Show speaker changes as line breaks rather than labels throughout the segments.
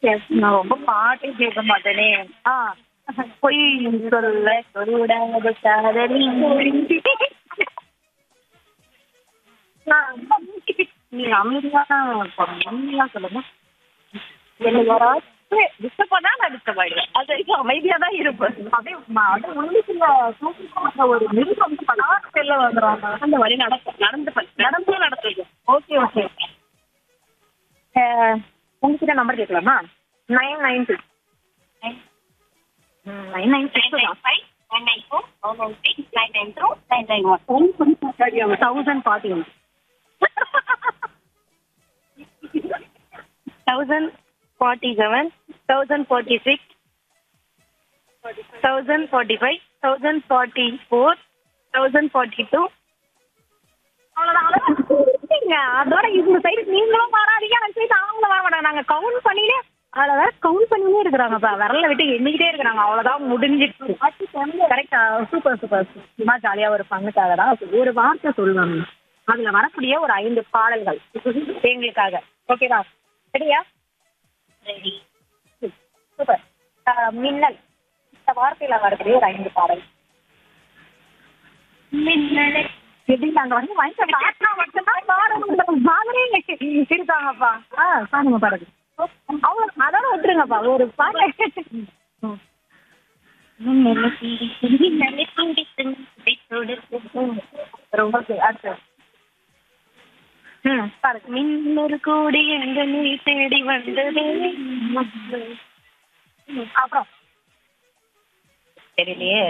நான் ரொம்ப பாட்டே கேட்க மாட்டேனே
ஆ
பொய் சொல்ல
கூடாது காதலி
நீ அமைதியான அமைதியா சொல்லுங்க என்ன யாராச்சும் டிஸ்டர்ப் பண்ணா நான் டிஸ்டர்ப் ஆயிடுவேன் அது வரைக்கும் அமைதியா தான் இருப்பேன் அப்படியே ம- அப்படியே உள்ளுக்குள்ள தூக்கிட்டு ஒரு மிருகம் வந்து படாத வெளில வந்துடுவாங்க அந்த வழி நடக்கும் நடந்து நடந்து நடத்துது ஓகே ஓகே உங்ககிட்ட நம்பர் கேட்கலாமா nine nine six nine nine six thousand forty one thousand forty seven thousand forty six thousand forty five thousand forty four thousand forty two அதோட இந்த சைடு நீங்களும் வராதீங்க அந்த சைடு அவங்களும் வர மாட்டாங்க நாங்க கவுண்ட் பண்ணினே அதுல வேற கவுண்ட் பண்ணினே இருக்கிறாங்கப்பா விரல விட்டு எண்ணிக்கிட்டே இருக்கிறாங்க அவ்வளவுதான் முடிஞ்சிடுச்சு கரெக்டா சூப்பர் சூப்பர் சும்மா ஜாலியா ஒரு ஃபன்னுக்காக தான் ஒரு வார்த்தை சொல்லுவாங்க அதுல வரக்கூடிய ஒரு ஐந்து பாடல்கள் எங்களுக்காக ஓகேவா சரியா சூப்பர் மின்னல் இந்த வார்த்தையில வரக்கூடிய ஒரு ஐந்து பாடல் எப்படி நாங்க வந்து வாங்கி காட்டினா மட்டும்தான் பாடணும் மாதிரியே இருக்காங்கப்பா ஆ பாருங்க பாருங்க அவ்வளோ அதோட விட்டுருங்கப்பா ஒரு பாட்டு ரொம்ப சரி, அடுத்து ம் பாருங்க மின்னொரு கூடி எங்க நீ தேடி வந்ததே ம், அப்புறம் தெரியலையே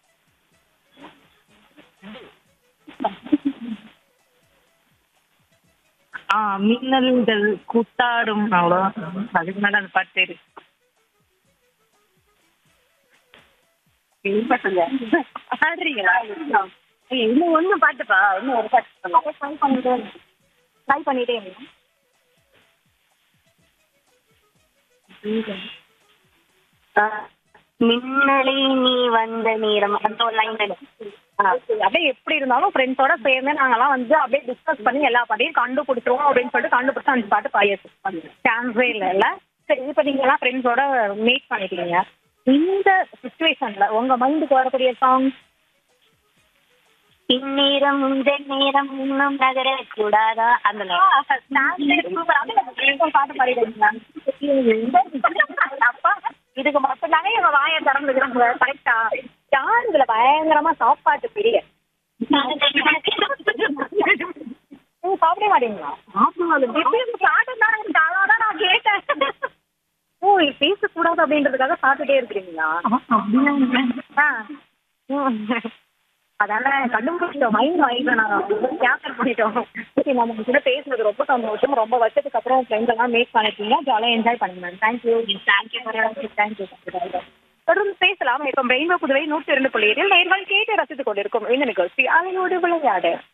ஆ மின்னல்கள் கூத்தாடும் அவ்வளோதான் அதுக்கு மேல அந்த பாட்டு பேரு பாடுறீங்களா ஏய், இன்னும் ஒண்ணு பாட்டுப்பா இன்னும் ஒரு பாட்டு ட்ரை பண்ணிட்டே ட்ரை பண்ணிட்டே இருங்க
மின்னலை நீ வந்த நேரம் அந்த ஒரு லைன்
அப்படியே எப்படி இருந்தாலும் ஃப்ரெண்ட்ஸோட சேர்ந்து நாங்கெல்லாம் வந்து அப்படியே டிஸ்கஸ் பண்ணி எல்லா பாட்டையும் கண்டுபிடிச்சிருவோம் அப்படின்னு சொல்லிட்டு கண்டுபிடிச்சு அஞ்சு பாட்டு பாடியாச்சு சான்ஸே இல்லைல்ல சரி இப்போ நீங்க எல்லாம் ஃப்ரெண்ட்ஸோட மீட் பண்ணிக்கிறீங்க இந்த சுச்சுவேஷன்ல உங்க மைண்டுக்கு வரக்கூடிய சாங்
இந்நேரம் இந்த நேரம் இன்னும் நகர கூடாதா அந்த
பாட்டு பாடிடுங்க அப்பா இதுக்கு மட்டும்தாங்க எங்க வாயை திறந்துக்கிறோம் கரெக்டா யார் இதுல பயங்கரமா சாப்பாட்டு பிரிய நீங்க சாப்பிட மாட்டீங்களா சாப்பிட்டு தான் எனக்கு அதான் நான் கேட்டேன் ஓ இது பேசக்கூடாது அப்படின்றதுக்காக சாப்பிட்டுட்டே இருக்கிறீங்களா ஆ ம். அதான கண்டுபிடிச்சிட்டோம் மைண்ட் வாங்கிட்டோம் நாங்கள் கேப்சர் பண்ணிட்டோம் ஓகே மேம் உங்க கூட பேசுனது ரொம்ப சந்தோஷம் ரொம்ப வருஷத்துக்கு அப்புறம் ஃப்ரெண்ட்ஸ் எல்லாம் மேக் பண்ணிருக்கீங்க ஜாலியாக என்ஜாய் பண்ணுங்க மேம் தேங்க்யூ தேங்க்யூ தேங்க்யூ தொடர்ந்து பேசலாம் இப்போ ரெயின்போ புதுவை நூற்றி இரண்டு புள்ளி ஏழில் நேர்கள் கேட்டு ரசித்துக் கொண்டிருக்கும் இந்த நிகழ்ச்சி அவையோடு விளையாடு